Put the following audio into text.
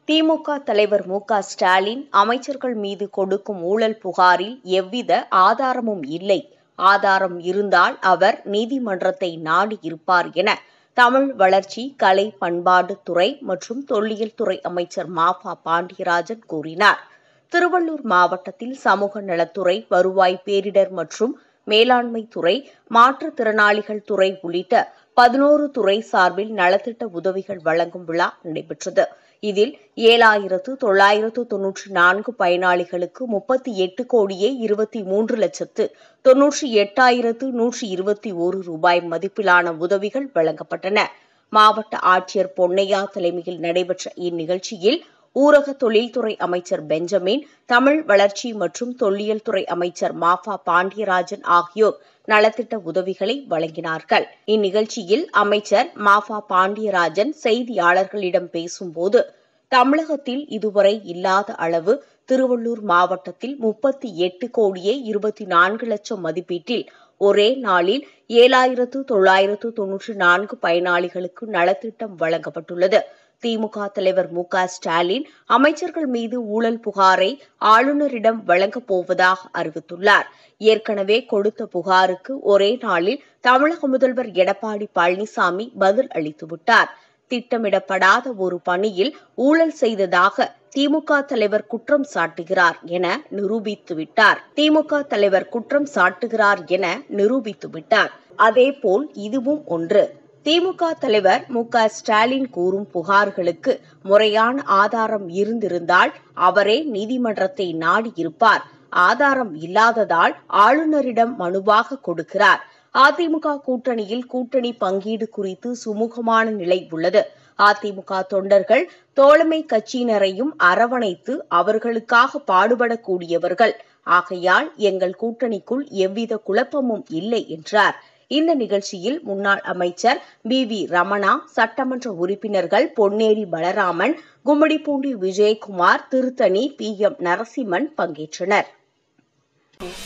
திமுக தலைவர் மு க ஸ்டாலின் அமைச்சர்கள் மீது கொடுக்கும் ஊழல் புகாரில் எவ்வித ஆதாரமும் இல்லை ஆதாரம் இருந்தால் அவர் நீதிமன்றத்தை நாடி இருப்பார் என தமிழ் வளர்ச்சி கலை பண்பாடு துறை மற்றும் தொல்லியல் துறை அமைச்சர் மாஃபா பாண்டியராஜன் கூறினார் திருவள்ளூர் மாவட்டத்தில் சமூக நலத்துறை வருவாய் பேரிடர் மற்றும் மேலாண்மை துறை மாற்றுத்திறனாளிகள் துறை உள்ளிட்ட பதினோரு துறை சார்பில் நலத்திட்ட உதவிகள் வழங்கும் விழா நடைபெற்றது இதில் ஏழாயிரத்து தொள்ளாயிரத்து தொன்னூற்றி நான்கு பயனாளிகளுக்கு முப்பத்தி எட்டு கோடியே இருபத்தி மூன்று லட்சத்து தொன்னூற்றி எட்டாயிரத்து நூற்றி இருபத்தி ஒரு ரூபாய் மதிப்பிலான உதவிகள் வழங்கப்பட்டன மாவட்ட ஆட்சியர் பொன்னையா தலைமையில் நடைபெற்ற இந்நிகழ்ச்சியில் ஊரக தொழில்துறை அமைச்சர் பெஞ்சமின் தமிழ் வளர்ச்சி மற்றும் தொல்லியல் துறை அமைச்சர் மாஃபா பாண்டியராஜன் ஆகியோர் நலத்திட்ட உதவிகளை வழங்கினார்கள் இந்நிகழ்ச்சியில் அமைச்சர் மாஃபா பாண்டியராஜன் செய்தியாளர்களிடம் பேசும்போது தமிழகத்தில் இதுவரை இல்லாத அளவு திருவள்ளூர் மாவட்டத்தில் முப்பத்தி எட்டு கோடியே இருபத்தி நான்கு லட்சம் மதிப்பீட்டில் ஒரே நாளில் ஏழாயிரத்து தொள்ளாயிரத்து தொன்னூற்றி நான்கு பயனாளிகளுக்கு நலத்திட்டம் வழங்கப்பட்டுள்ளது திமுக தலைவர் மு க ஸ்டாலின் அமைச்சர்கள் மீது ஊழல் புகாரை ஆளுநரிடம் வழங்கப் போவதாக அறிவித்துள்ளார் ஏற்கனவே கொடுத்த புகாருக்கு ஒரே நாளில் தமிழக முதல்வர் எடப்பாடி பழனிசாமி பதில் அளித்துவிட்டார் திட்டமிடப்படாத ஒரு பணியில் ஊழல் செய்ததாக திமுக தலைவர் குற்றம் சாட்டுகிறார் என நிரூபித்துவிட்டார் திமுக தலைவர் குற்றம் சாட்டுகிறார் என நிரூபித்துவிட்டார் அதேபோல் இதுவும் ஒன்று திமுக தலைவர் மு க ஸ்டாலின் கூறும் புகார்களுக்கு முறையான ஆதாரம் இருந்திருந்தால் அவரே நீதிமன்றத்தை நாடியிருப்பார் ஆதாரம் இல்லாததால் ஆளுநரிடம் மனுவாக கொடுக்கிறார் அதிமுக கூட்டணியில் கூட்டணி பங்கீடு குறித்து சுமூகமான நிலை உள்ளது அதிமுக தொண்டர்கள் தோழமை கட்சியினரையும் அரவணைத்து அவர்களுக்காக பாடுபடக்கூடியவர்கள் ஆகையால் எங்கள் கூட்டணிக்குள் எவ்வித குழப்பமும் இல்லை என்றார் இந்த நிகழ்ச்சியில் முன்னாள் அமைச்சர் பி வி ரமணா சட்டமன்ற உறுப்பினர்கள் பொன்னேரி பலராமன் கும்மிடிப்பூண்டி விஜயகுமார் திருத்தணி பி எம் நரசிம்மன் பங்கேற்றனர்